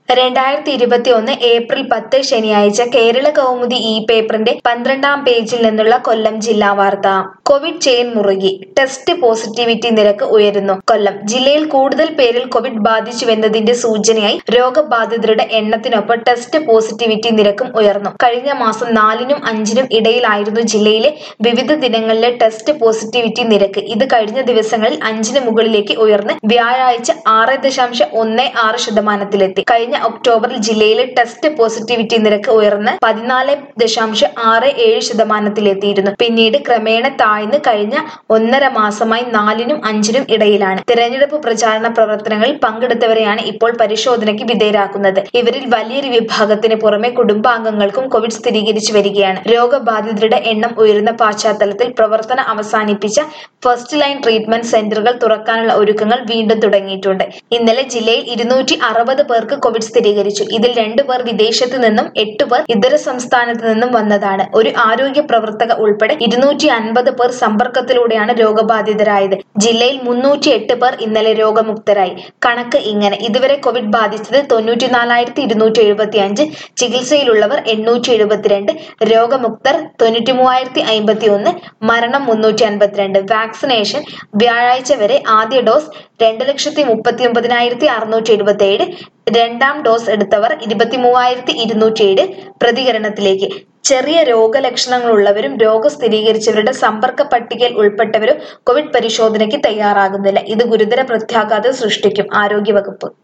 രണ്ടായിരത്തി ഇരുപത്തി ഒന്ന് ഏപ്രിൽ പത്ത് ശനിയാഴ്ച കേരള കൗമുദി ഇ പേപ്പറിന്റെ പന്ത്രണ്ടാം പേജിൽ നിന്നുള്ള കൊല്ലം ജില്ലാ വാർത്ത കോവിഡ് ചെയിൻ മുറുകി ടെസ്റ്റ് പോസിറ്റിവിറ്റി നിരക്ക് ഉയരുന്നു കൊല്ലം ജില്ലയിൽ കൂടുതൽ പേരിൽ കോവിഡ് ബാധിച്ചുവെന്നതിന്റെ സൂചനയായി രോഗബാധിതരുടെ എണ്ണത്തിനൊപ്പം ടെസ്റ്റ് പോസിറ്റിവിറ്റി നിരക്കും ഉയർന്നു കഴിഞ്ഞ മാസം നാലിനും അഞ്ചിനും ഇടയിലായിരുന്നു ജില്ലയിലെ വിവിധ ദിനങ്ങളിലെ ടെസ്റ്റ് പോസിറ്റിവിറ്റി നിരക്ക് ഇത് കഴിഞ്ഞ ദിവസങ്ങളിൽ അഞ്ചിന് മുകളിലേക്ക് ഉയർന്ന് വ്യാഴാഴ്ച ആറ് ദശാംശം ഒന്ന് ആറ് ശതമാനത്തിലെത്തി കഴിഞ്ഞ ഒക്ടോബറിൽ ജില്ലയിലെ ടെസ്റ്റ് പോസിറ്റിവിറ്റി നിരക്ക് ഉയർന്ന് പതിനാല് ദശാംശം ആറ് ഏഴ് ശതമാനത്തിലെത്തിയിരുന്നു പിന്നീട് ക്രമേണ താഴ്ന്ന് കഴിഞ്ഞ ഒന്നര മാസമായി നാലിനും അഞ്ചിനും ഇടയിലാണ് തിരഞ്ഞെടുപ്പ് പ്രചാരണ പ്രവർത്തനങ്ങളിൽ പങ്കെടുത്തവരെയാണ് ഇപ്പോൾ പരിശോധനയ്ക്ക് വിധേയരാക്കുന്നത് ഇവരിൽ വലിയൊരു വിഭാഗത്തിന് പുറമെ കുടുംബാംഗങ്ങൾക്കും കോവിഡ് സ്ഥിരീകരിച്ചു വരികയാണ് രോഗബാധിതരുടെ എണ്ണം ഉയരുന്ന പശ്ചാത്തലത്തിൽ പ്രവർത്തനം അവസാനിപ്പിച്ച ഫസ്റ്റ് ലൈൻ ട്രീറ്റ്മെന്റ് സെന്ററുകൾ തുറക്കാനുള്ള ഒരുക്കങ്ങൾ വീണ്ടും തുടങ്ങിയിട്ടുണ്ട് ഇന്നലെ ജില്ലയിൽ ഇരുന്നൂറ്റി അറുപത് പേർക്ക് കോവിഡ് സ്ഥിരീകരിച്ചു ഇതിൽ രണ്ടു പേർ വിദേശത്ത് നിന്നും എട്ട് പേർ ഇതര സംസ്ഥാനത്ത് നിന്നും വന്നതാണ് ഒരു ആരോഗ്യ പ്രവർത്തക ഉൾപ്പെടെ ഇരുന്നൂറ്റി അൻപത് പേർ സമ്പർക്കത്തിലൂടെയാണ് രോഗബാധിതരായത് ജില്ലയിൽ മുന്നൂറ്റി എട്ട് പേർ ഇന്നലെ രോഗമുക്തരായി കണക്ക് ഇങ്ങനെ ഇതുവരെ കോവിഡ് ബാധിച്ചത് തൊണ്ണൂറ്റിനാലായിരത്തി ഇരുന്നൂറ്റി എഴുപത്തി അഞ്ച് ചികിത്സയിലുള്ളവർ എണ്ണൂറ്റി എഴുപത്തിരണ്ട് രോഗമുക്തർ തൊണ്ണൂറ്റി മൂവായിരത്തി അമ്പത്തി ഒന്ന് മരണം മുന്നൂറ്റി അൻപത്തിരണ്ട് വാക്സിനേഷൻ വ്യാഴാഴ്ച വരെ ആദ്യ ഡോസ് രണ്ട് ലക്ഷത്തി മുപ്പത്തി ഒമ്പതിനായിരത്തി അറുന്നൂറ്റി എഴുപത്തി ഏഴ് രണ്ടാം ഡോസ് എടുത്തവർ ഇരുപത്തി മൂവായിരത്തി ഇരുന്നൂറ്റി ഏഴ് പ്രതികരണത്തിലേക്ക് ചെറിയ രോഗലക്ഷണങ്ങളുള്ളവരും രോഗം സ്ഥിരീകരിച്ചവരുടെ സമ്പർക്ക പട്ടികയിൽ ഉൾപ്പെട്ടവരും കോവിഡ് പരിശോധനയ്ക്ക് തയ്യാറാകുന്നില്ല ഇത് ഗുരുതര പ്രത്യാഘാതം സൃഷ്ടിക്കും ആരോഗ്യവകുപ്പ്